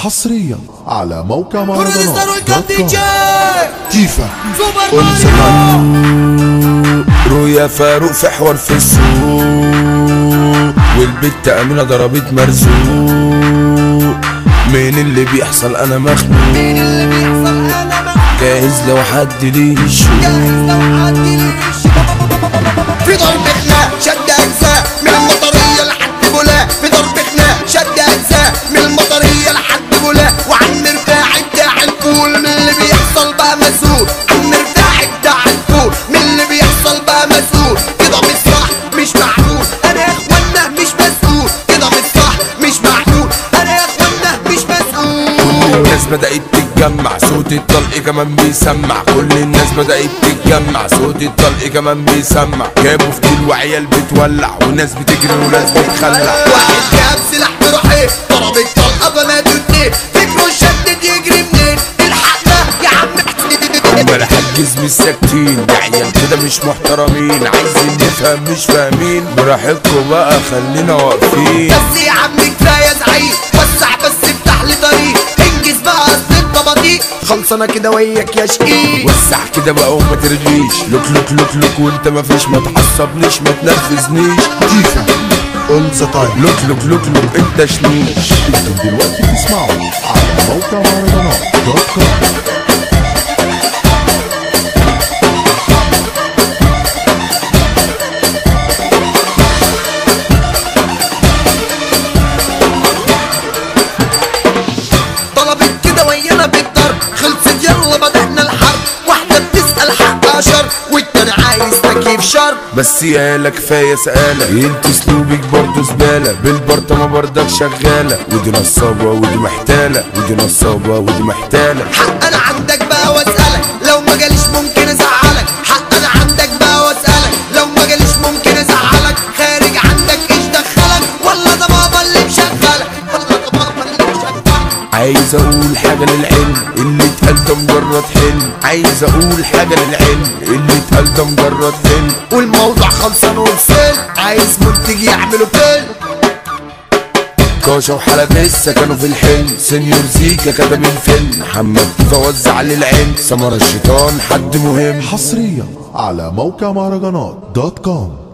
حصريا على موقع بروديوسر مهرجانات والكاب دي جي تيفا سوبر انسى ماريو رؤيا فاروق في حوار في السوق والبت امينه ضربت مرزوق من اللي بيحصل انا مخنوق مين اللي بيحصل انا ما جاهز لو حد ليه يشوف جاهز لو حد ليش في ضرب خناق شد اجزاء من المطريه لحد بولا في ضرب خناق شد اجزاء من المطريه لحد بولا وعم مرتاح ادعى الفول من اللي بيحصل بقى مسؤول عم مرتاح ادعى الفول من اللي بيحصل بقى مسؤول كده مش صح مش معقول انا يا اخوانا مش مسؤول كده مش صح مش معقول انا يا اخوانا مش مسؤول الناس بدأت تتجمع صوت الطلق كمان بيسمع كل الناس بدأت تتجمع صوت الطلق كمان بيسمع جابوا فتيل وعيال بتولع وناس بتجري وناس بتخلع واحد جاب سلاح بروحي ضرب الطلقه بناته اتنين فكره شدد يجري منين الحقنا يا عم امال حجز مش ساكتين ده عيال كده مش محترمين عايزين نفهم مش فاهمين براحتكم بقى خلينا واقفين بس يا عم كفايه زعيق وسع بس افتح لي طريق انجز بقى اصل انت بطيء خلصانه كده وياك يا شقيق وسع كده بقى وما ترغيش لوك لوك لوك لوك وانت مفيش ما تعصبنيش ما تنرفزنيش تيفا اون ذا تايم لوك لوك لوك لوك انت شنيش انتم دلوقتي بتسمعوا على موقع مهرجانات دوت كوم طلبت كده ويانا بالضرب خلصت يلا بدأنا الحرب واحده بتسأل حق شر والتاني عايز تكييف شر بس يالا كفايه سقاله انت اسلوبك برضه زباله بالبرطه ما برضك شغاله ودي نصابه ودي محتاله ودي نصابه ودي محتاله حق انا عندك بقى واسالك لو ما جاليش ممكن ازعلك حق انا عندك بقى واسالك لو ما جاليش ممكن ازعلك خارج عندك ايش دخلك ولا ده بابا اللي مشغلك ولا ده بابا اللي مشغلك عايز اقول حاجه للعلم اللي اتقال ده مجرد حلم عايز اقول حاجه للعلم اللي اتقال ده مجرد حلم والموضوع خلصان وبسل عايز منتج يعملوا فيلم كاشا وحلب لسه كانوا في الحلم سينيور زيكا كتب الفيلم محمد توزع للعين سمر الشيطان حد مهم حصريا على موقع مهرجانات دوت كوم